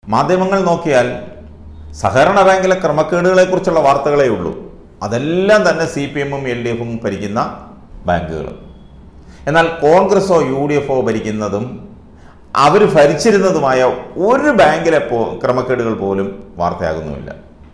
മാധ്യമങ്ങൾ നോക്കിയാൽ സഹകരണ ബാങ്കിലെ ക്രമക്കേടുകളെക്കുറിച്ചുള്ള വാർത്തകളേ ഉള്ളൂ അതെല്ലാം തന്നെ സി പി എമ്മും എൽ ഡി എഫും ഭരിക്കുന്ന ബാങ്കുകൾ എന്നാൽ കോൺഗ്രസോ യു ഡി എഫോ ഭരിക്കുന്നതും അവർ ഭരിച്ചിരുന്നതുമായ ഒരു ബാങ്കിലെ പോ ക്രമക്കേടുകൾ പോലും വാർത്തയാകുന്നുമില്ല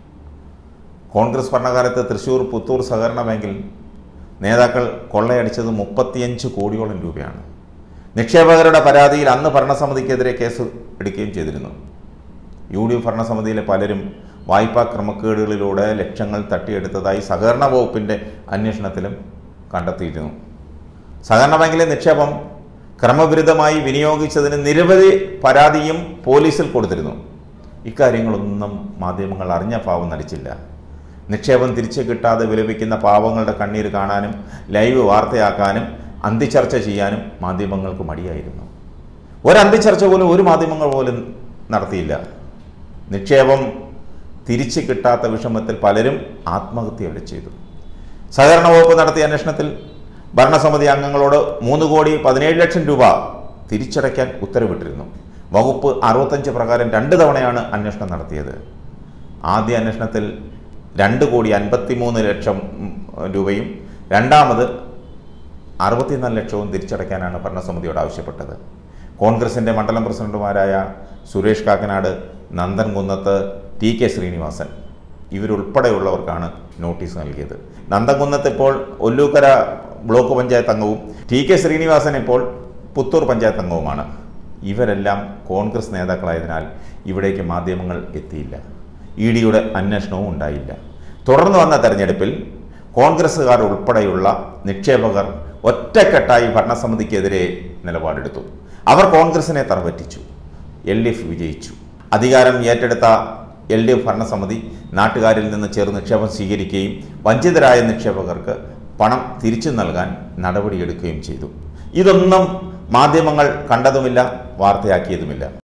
കോൺഗ്രസ് ഭരണകാലത്ത് തൃശ്ശൂർ പുത്തൂർ സഹകരണ ബാങ്കിൽ നേതാക്കൾ കൊള്ളയടിച്ചത് മുപ്പത്തിയഞ്ച് കോടിയോളം രൂപയാണ് നിക്ഷേപകരുടെ പരാതിയിൽ അന്ന് ഭരണസമിതിക്കെതിരെ കേസ് എടുക്കുകയും ചെയ്തിരുന്നു യു ഡി എഫ് ഭരണസമിതിയിലെ പലരും വായ്പാ ക്രമക്കേടുകളിലൂടെ ലക്ഷങ്ങൾ തട്ടിയെടുത്തതായി സഹകരണ വകുപ്പിൻ്റെ അന്വേഷണത്തിലും കണ്ടെത്തിയിരുന്നു സഹകരണ ബാങ്കിലെ നിക്ഷേപം ക്രമവിരുദ്ധമായി വിനിയോഗിച്ചതിന് നിരവധി പരാതിയും പോലീസിൽ കൊടുത്തിരുന്നു ഇക്കാര്യങ്ങളൊന്നും മാധ്യമങ്ങൾ അറിഞ്ഞ പാവം നടിച്ചില്ല നിക്ഷേപം തിരിച്ചു കിട്ടാതെ വിലപിക്കുന്ന പാവങ്ങളുടെ കണ്ണീര് കാണാനും ലൈവ് വാർത്തയാക്കാനും അന്തിച്ചർച്ച ചെയ്യാനും മാധ്യമങ്ങൾക്ക് മടിയായിരുന്നു ഒരന്തിച്ചർച്ച പോലും ഒരു മാധ്യമങ്ങൾ പോലും നടത്തിയില്ല നിക്ഷേപം തിരിച്ചു കിട്ടാത്ത വിഷമത്തിൽ പലരും ആത്മഹത്യ വരെ ചെയ്തു സഹകരണ വകുപ്പ് നടത്തിയ അന്വേഷണത്തിൽ ഭരണസമിതി അംഗങ്ങളോട് മൂന്ന് കോടി പതിനേഴ് ലക്ഷം രൂപ തിരിച്ചടയ്ക്കാൻ ഉത്തരവിട്ടിരുന്നു വകുപ്പ് അറുപത്തഞ്ച് പ്രകാരം രണ്ട് തവണയാണ് അന്വേഷണം നടത്തിയത് ആദ്യ അന്വേഷണത്തിൽ രണ്ട് കോടി അൻപത്തിമൂന്ന് ലക്ഷം ഉം, രൂപയും രണ്ടാമത് അറുപത്തിനാല് ലക്ഷവും തിരിച്ചടയ്ക്കാനാണ് ഭരണസമിതിയോട് ആവശ്യപ്പെട്ടത് കോൺഗ്രസിൻ്റെ മണ്ഡലം പ്രസിഡന്റുമാരായ സുരേഷ് കാക്കനാട് നന്ദൻ കുന്നത്ത് ടി കെ ശ്രീനിവാസൻ ഇവരുൾപ്പെടെയുള്ളവർക്കാണ് നോട്ടീസ് നൽകിയത് നന്ദൻകുന്നത്ത് ഇപ്പോൾ ഒല്ലൂക്കര ബ്ലോക്ക് പഞ്ചായത്ത് അംഗവും ടി കെ ശ്രീനിവാസൻ ഇപ്പോൾ പുത്തൂർ പഞ്ചായത്ത് അംഗവുമാണ് ഇവരെല്ലാം കോൺഗ്രസ് നേതാക്കളായതിനാൽ ഇവിടേക്ക് മാധ്യമങ്ങൾ എത്തിയില്ല ഇ ഡിയുടെ അന്വേഷണവും ഉണ്ടായില്ല തുടർന്ന് വന്ന തെരഞ്ഞെടുപ്പിൽ കോൺഗ്രസ്സുകാർ ഉൾപ്പെടെയുള്ള നിക്ഷേപകർ ഒറ്റക്കെട്ടായി ഭരണസമിതിക്കെതിരെ നിലപാടെടുത്തു അവർ കോൺഗ്രസിനെ തറപറ്റിച്ചു എൽ ഡി എഫ് വിജയിച്ചു അധികാരം ഏറ്റെടുത്ത എൽ ഡി എഫ് ഭരണസമിതി നാട്ടുകാരിൽ നിന്ന് ചെറു നിക്ഷേപം സ്വീകരിക്കുകയും വഞ്ചിതരായ നിക്ഷേപകർക്ക് പണം തിരിച്ചു നൽകാൻ നടപടിയെടുക്കുകയും ചെയ്തു ഇതൊന്നും മാധ്യമങ്ങൾ കണ്ടതുമില്ല വാർത്തയാക്കിയതുമില്ല